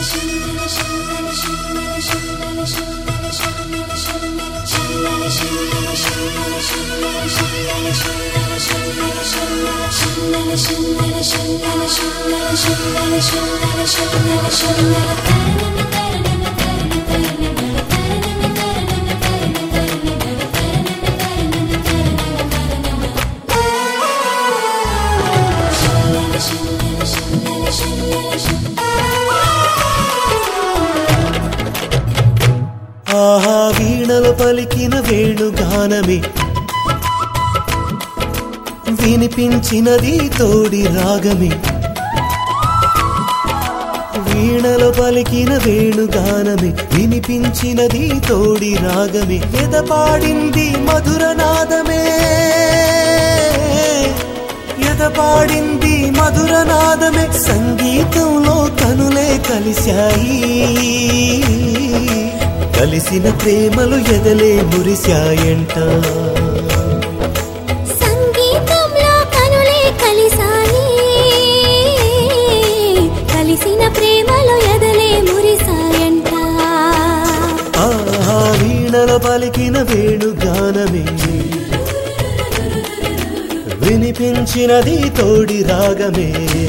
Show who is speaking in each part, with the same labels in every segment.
Speaker 1: ఆహా వీణలు పలికిన వేణుగానమే వినిపించినది తోడి రాగమే వీణలు పలికిన వేణుగానమే వినిపించినది తోడి రాగమే ఎదపాడింది మధుర నాదమే ఎదపాడింది మధుర నాదమే సంగీతంలో కనులే కలిశాయి కలిసిన ప్రేమలు ఎదలే మురిశాయంట
Speaker 2: సంగీతంలో కనులే కలిసాయి కలిసిన ప్రేమలో ఎదలే మురిసాయంట
Speaker 1: ఆహా వీణల పలికిన వేణుగానమే వినిపించినది తోడి రాగమే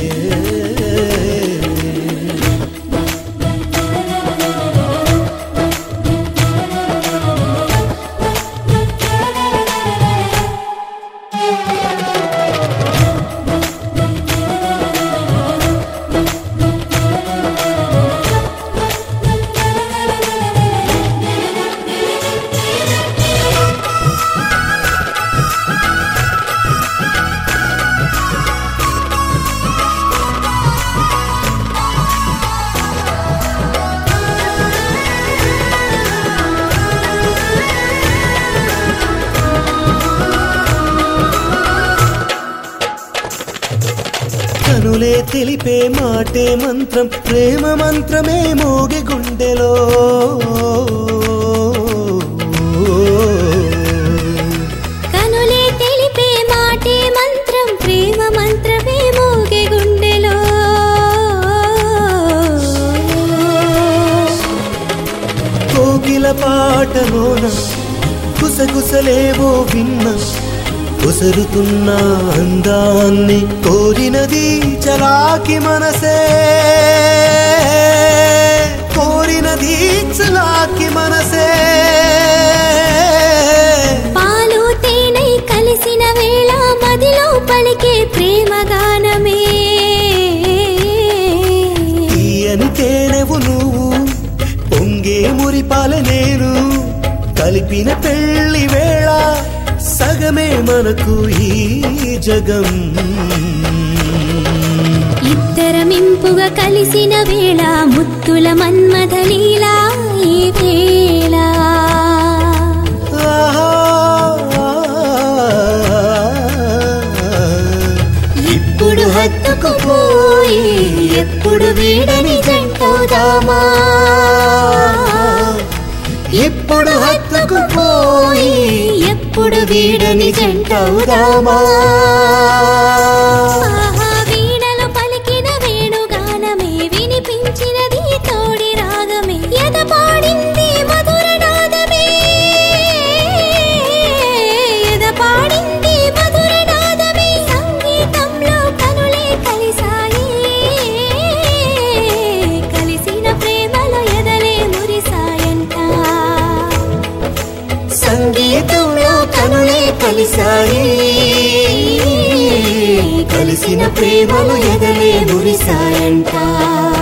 Speaker 1: కనులే తెలిపే మాటే మంత్రం ప్రేమ మంత్రమే మోగి గుండెలో
Speaker 2: కనులే తెలిపే మాటే మంత్రం ప్రేమ మంత్రమే మోగే గుండెలో
Speaker 1: కోకిల పాటలోన కుసకుసలేవో విన్న కుసరుతున్న అందాన్ని కోరినది చలాకి మనసే కోరినది చలాకి మనసే
Speaker 2: పాలు తేనై కలిసిన వేళ మదిలో పలికే ప్రేమ గానమే
Speaker 1: తీయని తేనెవు నువ్వు పొంగే మురిపాల నేను కలిపిన పెళ్లి వేళ సగమే మనకు ఈ జగం
Speaker 2: ఇద్దరమింపుగా కలిసిన వేళ ముత్తుల మన్మథ లీలా ఈ వేళ
Speaker 1: ఆహా.
Speaker 2: ఇప్పుడు హత్తుకుపోయి ఎప్పుడు వీడని జంటవుదామా
Speaker 1: ఇప్పుడు హత్తుకుపోయి
Speaker 2: ఎప్పుడు వీడని జంటవుదామా ఆహా వీణలు పలికిన వేణుగానమే వినిపించినది తోడి రాగమే ఎద పాడింది మధుర నాదమే ఎద పాడింది మధుర నాదమే సంగీతంలో కనులే కలిసాయి కలిసిన ప్రేమలో ఎదలే మురిసాయంట
Speaker 1: సంగీతంలో కనులే కలిసాయి కలిసిన ప్రేమలు ఎదలే మురిసాయంట